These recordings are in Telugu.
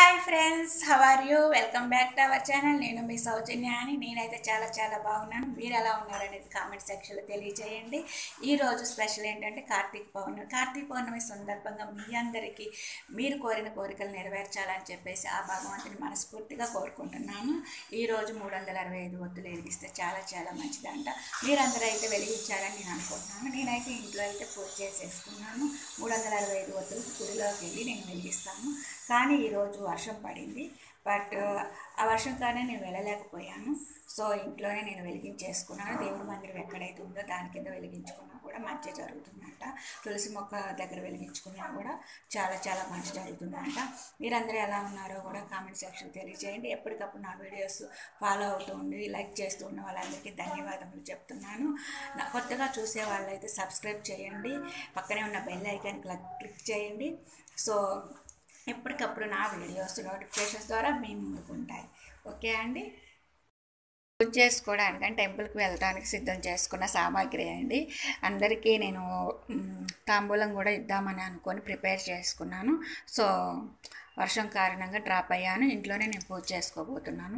hi friends how are you welcome back to our channel నేను మీ సౌజన్య అని నేనైతే చాలా చాలా బాగున్నాను మీరు ఎలా ఉన్నారనేది కామెంట్ సెక్షన్లో తెలియజేయండి ఈరోజు స్పెషల్ ఏంటంటే కార్తీక పౌర్ణమి కార్తీక పౌర్ణమి సందర్భంగా మీ అందరికీ మీరు కోరిన కోరికలు నెరవేర్చాలని చెప్పేసి ఆ భగవంతుని మనస్ఫూర్తిగా కోరుకుంటున్నాను ఈరోజు మూడు వందల అరవై ఐదు ఒత్తులు వెలిగిస్తే చాలా చాలా మంచిదంట మీరందరూ అయితే వెలిగించాలని నేను అనుకుంటున్నాను నేనైతే ఇంట్లో అయితే పూజ చేసేసుకున్నాను మూడు వందల అరవై ఐదు ఒత్తులు గుడిలోకి వెళ్ళి నేను వెలిగిస్తాను కానీ ఈరోజు వర్షం పడింది బట్ ఆ వర్షం కానీ నేను వెళ్ళలేకపోయాను సో ఇంట్లోనే నేను వెలిగించేసుకున్నాను దేవుడి మందిరం ఎక్కడైతే ఉందో దాని కింద వెలిగించుకున్నా కూడా మంచి జరుగుతుందంట తులసి మొక్క దగ్గర వెలిగించుకున్నా కూడా చాలా చాలా మంచి జరుగుతుందంట మీరందరూ ఎలా ఉన్నారో కూడా కామెంట్ సెక్షన్ తెలియజేయండి ఎప్పటికప్పుడు నా వీడియోస్ ఫాలో అవుతూ ఉండి లైక్ చేస్తూ ఉన్న వాళ్ళందరికీ ధన్యవాదములు చెప్తున్నాను నా కొత్తగా చూసే వాళ్ళైతే సబ్స్క్రైబ్ చేయండి పక్కనే ఉన్న బెల్ ఐకాన్ క్లిక్ చేయండి సో ఎప్పటికప్పుడు నా వీడియోస్ నోటిఫికేషన్స్ ద్వారా మీ ముందుకు ఉంటాయి ఓకే అండి పూజ చేసుకోవడానికి అంటే టెంపుల్కి వెళ్ళడానికి సిద్ధం చేసుకున్న సామాగ్రి అండి అందరికీ నేను మ్, తాంబూలం కూడా ఇద్దామని అనుకొని ప్రిపేర్ చేసుకున్నాను సో వర్షం కారణంగా డ్రాప్ అయ్యాను ఇంట్లోనే నేను పూజ చేసుకోబోతున్నాను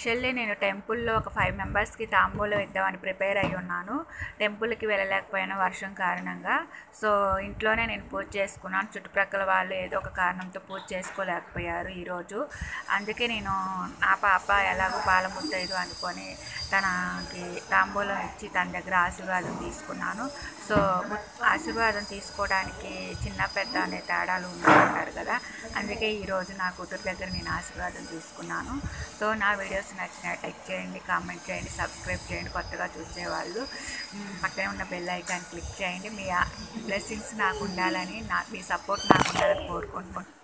యాక్చువల్లీ నేను టెంపుల్లో ఒక ఫైవ్ మెంబర్స్కి తాంబూలం ఇద్దామని ప్రిపేర్ అయి ఉన్నాను టెంపుల్కి వెళ్ళలేకపోయినా వర్షం కారణంగా సో ఇంట్లోనే నేను పూజ చేసుకున్నాను చుట్టుప్రక్కల వాళ్ళు ఏదో ఒక కారణంతో పూజ చేసుకోలేకపోయారు ఈరోజు అందుకే నేను నా పాప ఎలాగో పాల ముద్దైదు అనుకొని తనకి తాంబూలం ఇచ్చి తన దగ్గర ఆశీర్వాదం తీసుకున్నాను సో ము- ఆశీర్వాదం తీసుకోవడానికి చిన్న పెద్ద అనే తేడాలు ఉంటారు కదా అందుకే ఈరోజు నా కూతురు దగ్గర నేను ఆశీర్వాదం తీసుకున్నాను సో నా వీడియోస్ నచ్చినట్టు లైక్ చేయండి కామెంట్ చేయండి సబ్స్క్రైబ్ చేయండి కొత్తగా చూసేవాళ్ళు మ్, పక్కనే ఉన్న బెల్ ఐకాన్ క్లిక్ చేయండి మీ బ్లెస్సింగ్స్ నాకు ఉండాలని నా మీ సపోర్ట్ నాకు ఉండాలని కోరుకుంటున్నాను